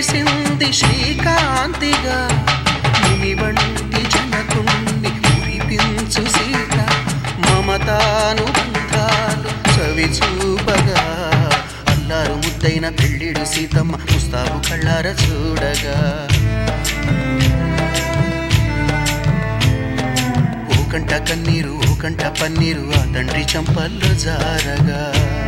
మెరిసింది శ్రీకాంతిగా నిమి వంటి జనకుణ్ణి మురిపించు సీత మమతానుబంధాలు చవి చూపగా అల్లారు ముద్దైన పెళ్ళిడు సీతమ్మ ముస్తాబు కళ్ళార చూడగా ఓ కంట కన్నీరు ఓ కంట పన్నీరు ఆ తండ్రి చంపల్లో జారగా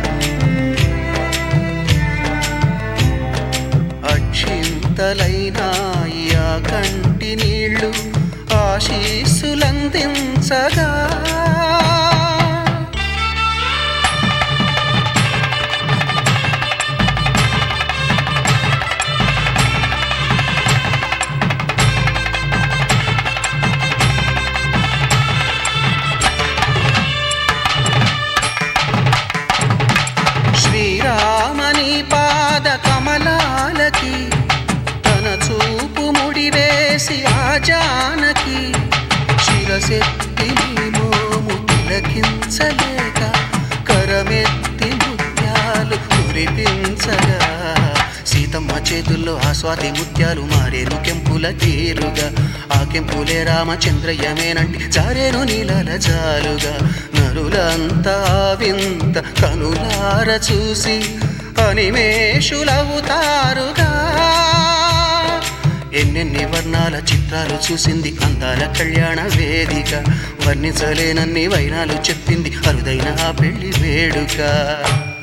అక్షింతలైనాయి ఆ కంటి నీళ్ళు ఆశీస్సులందించగా శ్రీరామని పాద కమలాలకి తన చూపు ముడివేసి ఆ జానకి శిరసెత్తి నీ మోము తిలకించలేక కరమెత్తి ముత్యాలు కురిపించగా సీతమ్మ చేతుల్లో ఆ స్వాతి ముత్యాలు మారేను కెంపుల తీరుగా ఆ కెంపులే రామచంద్రయ్యమేనంటి జారేను నీలల జాలుగా నరులంతా వింత కనులార చూసి అనిమేషులవుతారుగా ఎన్నెన్ని వర్ణాల చిత్రాలు చూసింది అందాల కళ్యాణ వేదిక వర్ణించలేనన్ని వైనాలు చెప్పింది అరుదైన ఆ పెళ్లి వేడుక